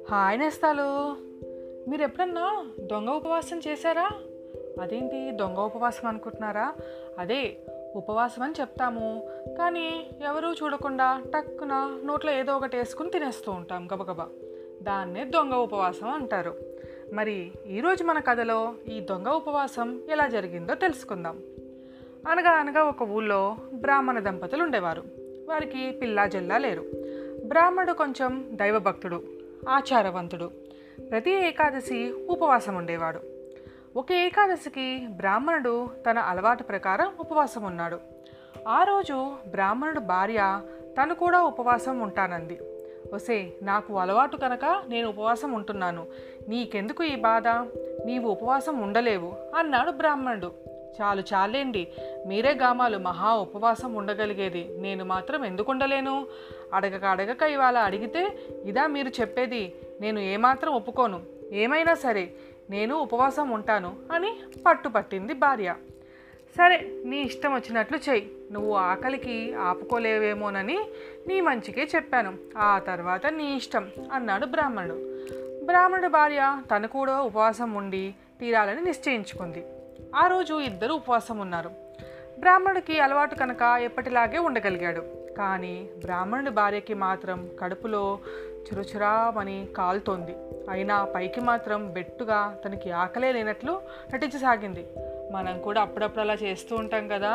hi నేస్తాలు మీరు ఎప్పుడన్నా దొంగ ఉపవాసం చేశారా అదేంటి దొంగ ఉపవాసం అనుకుంటున్నారా అదే ఉపవాసం అని చెప్తాము కానీ ఎవరూ చూడకుండా టక్కున నోట్లో ఏదో ఒకటి వేసుకుని తినేస్తూ ఉంటాం గబగబా దాన్నే దొంగ ఉపవాసం అంటారు మరి ఈరోజు మన కథలో ఈ దొంగ ఉపవాసం ఎలా జరిగిందో తెలుసుకుందాం అనగా అనగా ఒక ఊళ్ళో బ్రాహ్మణ దంపతులు ఉండేవారు వారికి పిల్లా జల్లా లేరు బ్రాహ్మణుడు కొంచెం దైవభక్తుడు ఆచారవంతుడు ప్రతి ఏకాదశి ఉపవాసం ఉండేవాడు ఒక ఏకాదశికి బ్రాహ్మణుడు తన అలవాటు ప్రకారం ఉపవాసం ఉన్నాడు ఆ రోజు బ్రాహ్మణుడు భార్య తను కూడా ఉపవాసం ఉంటానంది ఒసే నాకు అలవాటు కనుక నేను ఉపవాసం ఉంటున్నాను నీకెందుకు ఈ బాధ నీవు ఉపవాసం ఉండలేవు అన్నాడు బ్రాహ్మణుడు చాలు చాలేండి మీరే గామాలు మహా ఉపవాసం ఉండగలిగేది నేను మాత్రం ఎందుకు ఉండలేను అడగక అడగక ఇవాళ అడిగితే ఇదా మీరు చెప్పేది నేను ఏమాత్రం ఒప్పుకోను ఏమైనా సరే నేను ఉపవాసం ఉంటాను అని పట్టుపట్టింది భార్య సరే నీ ఇష్టం వచ్చినట్లు చెయ్యి నువ్వు ఆకలికి ఆపుకోలేవేమోనని నీ మంచికే చెప్పాను ఆ తర్వాత నీ ఇష్టం అన్నాడు బ్రాహ్మణుడు బ్రాహ్మణుడు భార్య తను కూడా ఉపవాసం ఉండి తీరాలని నిశ్చయించుకుంది ఆ రోజు ఇద్దరు ఉపవాసం ఉన్నారు బ్రాహ్మణుడికి అలవాటు కనుక ఎప్పటిలాగే ఉండగలిగాడు కానీ బ్రాహ్మణుడి భార్యకి మాత్రం కడుపులో చురుచురామని కాలుతోంది అయినా పైకి మాత్రం బెట్టుగా తనకి ఆకలే లేనట్లు నటించసాగింది మనం కూడా అప్పుడప్పుడు అలా చేస్తూ ఉంటాం కదా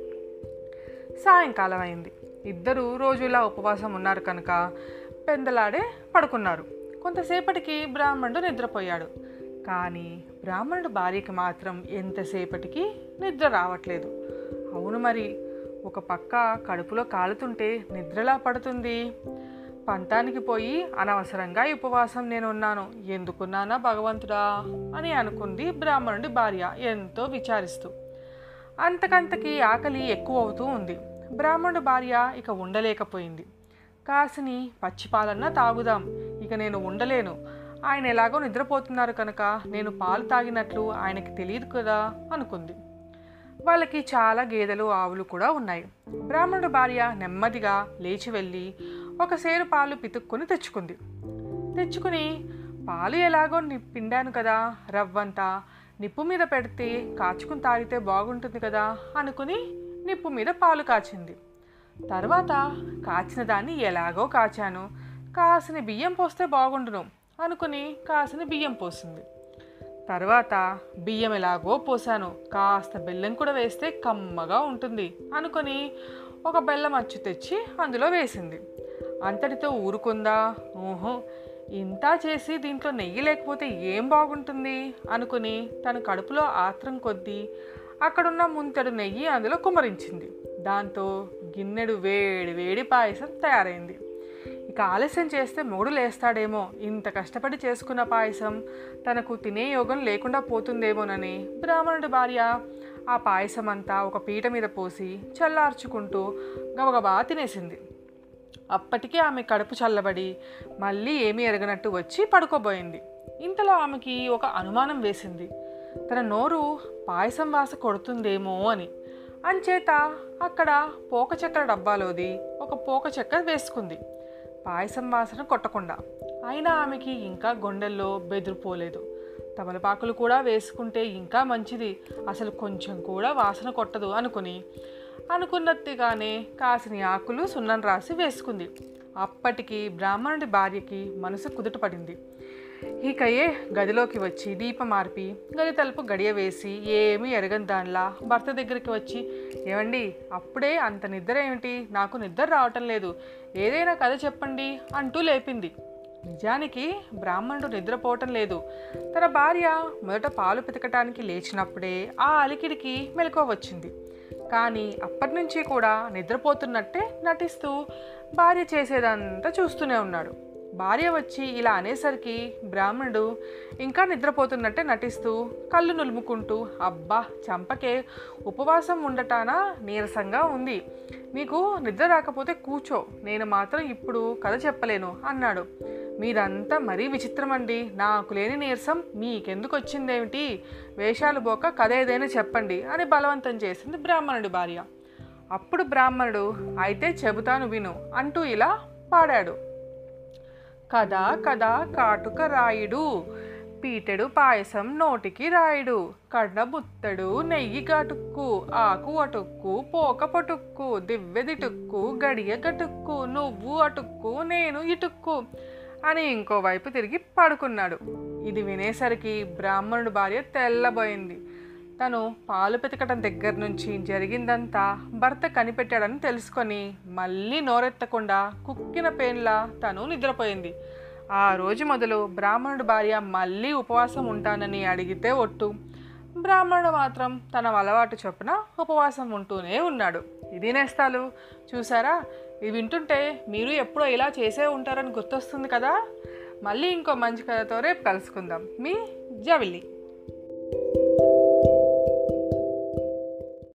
సాయంకాలం అయింది ఇద్దరు రోజులా ఉపవాసం ఉన్నారు కనుక పెందలాడే పడుకున్నారు కొంతసేపటికి బ్రాహ్మణుడు నిద్రపోయాడు కానీ బ్రాహ్మణుడు భార్యకి మాత్రం ఎంతసేపటికి నిద్ర రావట్లేదు అవును మరి ఒక పక్క కడుపులో కాలుతుంటే నిద్రలా పడుతుంది పంతానికి పోయి అనవసరంగా ఈ ఉపవాసం నేను ఉన్నాను ఎందుకున్నానా భగవంతుడా అని అనుకుంది బ్రాహ్మణుడి భార్య ఎంతో విచారిస్తూ అంతకంతకి ఆకలి ఎక్కువ అవుతూ ఉంది బ్రాహ్మణుడి భార్య ఇక ఉండలేకపోయింది కాసిని పచ్చిపాలన్నా తాగుదాం ఇక నేను ఉండలేను ఆయన ఎలాగో నిద్రపోతున్నారు కనుక నేను పాలు తాగినట్లు ఆయనకి తెలియదు కదా అనుకుంది వాళ్ళకి చాలా గేదెలు ఆవులు కూడా ఉన్నాయి బ్రాహ్మణుడు భార్య నెమ్మదిగా లేచి వెళ్ళి ఒక సేరు పాలు పితుక్కుని తెచ్చుకుంది తెచ్చుకుని పాలు ఎలాగో ని- పిండాను కదా రవ్వంతా నిప్పు మీద పెడితే కాచుకుని తాగితే బాగుంటుంది కదా అనుకుని నిప్పు మీద పాలు కాచింది తర్వాత కాచిన దాన్ని ఎలాగో కాచాను కాసిన బియ్యం పోస్తే బాగుండును అనుకుని కాసిన బియ్యం పోసింది తర్వాత బియ్యం ఎలాగో పోసాను కాస్త బెల్లం కూడా వేస్తే కమ్మగా ఉంటుంది అనుకొని ఒక బెల్లం అచ్చు తెచ్చి అందులో వేసింది అంతటితో ఊరుకుందా ఊహు ఇంత చేసి దీంట్లో నెయ్యి లేకపోతే ఏం బాగుంటుంది అనుకుని తన కడుపులో ఆత్రం కొద్దీ అక్కడున్న ముంతెడు నెయ్యి అందులో కుమ్మరించింది దాంతో గిన్నెడు వేడి వేడి పాయసం తయారైంది ఇక ఆలస్యం చేస్తే మొగుడు లేస్తాడేమో ఇంత కష్టపడి చేసుకున్న పాయసం తనకు తినే యోగం లేకుండా పోతుందేమోనని బ్రాహ్మణుడి భార్య ఆ పాయసం అంతా ఒక పీట మీద పోసి చల్లార్చుకుంటూ గబగబా తినేసింది అప్పటికే ఆమె కడుపు చల్లబడి మళ్ళీ ఏమీ ఎరగనట్టు వచ్చి పడుకోబోయింది ఇంతలో ఆమెకి ఒక అనుమానం వేసింది తన నోరు పాయసం వాస కొడుతుందేమో అని అంచేత అక్కడ పోక చక్కెర డబ్బాలోది ఒక పోక చక్కెర వేసుకుంది పాయసం వాసన కొట్టకుండా అయినా ఆమెకి ఇంకా గుండెల్లో బెదిరిపోలేదు తమలపాకులు కూడా వేసుకుంటే ఇంకా మంచిది అసలు కొంచెం కూడా వాసన కొట్టదు అనుకుని అనుకున్నట్టుగానే కాసిని ఆకులు సున్నం రాసి వేసుకుంది అప్పటికి బ్రాహ్మణుడి భార్యకి మనసు కుదుటపడింది ఇకయే గదిలోకి వచ్చి దీపం మార్పి గది తలుపు గడియ వేసి ఏమీ ఎరగని దానిలా భర్త దగ్గరికి వచ్చి ఏమండి అప్పుడే అంత నిద్ర ఏమిటి నాకు నిద్ర రావటం లేదు ఏదైనా కథ చెప్పండి అంటూ లేపింది నిజానికి బ్రాహ్మణుడు నిద్రపోవటం లేదు తన భార్య మొదట పాలు పితకటానికి లేచినప్పుడే ఆ అలికిడికి మెలకువ వచ్చింది కానీ అప్పటి నుంచి కూడా నిద్రపోతున్నట్టే నటిస్తూ భార్య చేసేదంతా చూస్తూనే ఉన్నాడు భార్య వచ్చి ఇలా అనేసరికి బ్రాహ్మణుడు ఇంకా నిద్రపోతున్నట్టే నటిస్తూ కళ్ళు నులుముకుంటూ అబ్బా చంపకే ఉపవాసం ఉండటానా నీరసంగా ఉంది నీకు నిద్ర రాకపోతే కూర్చో నేను మాత్రం ఇప్పుడు కథ చెప్పలేను అన్నాడు మీరంతా మరీ విచిత్రం అండి నాకు లేని నీరసం మీకెందుకు వచ్చిందేమిటి వేషాలు పోక కథ ఏదైనా చెప్పండి అని బలవంతం చేసింది బ్రాహ్మణుడి భార్య అప్పుడు బ్రాహ్మణుడు అయితే చెబుతాను విను అంటూ ఇలా పాడాడు కదా కదా కాటుక రాయుడు పీటెడు పాయసం నోటికి రాయుడు కడ్డ బుత్తడు నెయ్యి గటుక్కు ఆకు అటుక్కు పోక పటుక్కు దివ్వెదిటుక్కు గడియ గటుక్కు నువ్వు అటుక్కు నేను ఇటుక్కు అని ఇంకోవైపు తిరిగి పడుకున్నాడు ఇది వినేసరికి బ్రాహ్మణుడు భార్య తెల్లబోయింది తను పాలు పెతకటం దగ్గర నుంచి జరిగిందంతా భర్త కనిపెట్టాడని తెలుసుకొని మళ్ళీ నోరెత్తకుండా కుక్కిన పేన్లా తను నిద్రపోయింది ఆ రోజు మొదలు బ్రాహ్మణుడు భార్య మళ్ళీ ఉపవాసం ఉంటానని అడిగితే ఒట్టు బ్రాహ్మణుడు మాత్రం తన అలవాటు చొప్పున ఉపవాసం ఉంటూనే ఉన్నాడు ఇది నేస్తాలు చూసారా ఇవి వింటుంటే మీరు ఎప్పుడో ఇలా చేసే ఉంటారని గుర్తొస్తుంది కదా మళ్ళీ ఇంకో మంచి కథతో రేపు కలుసుకుందాం మీ జవిల్లి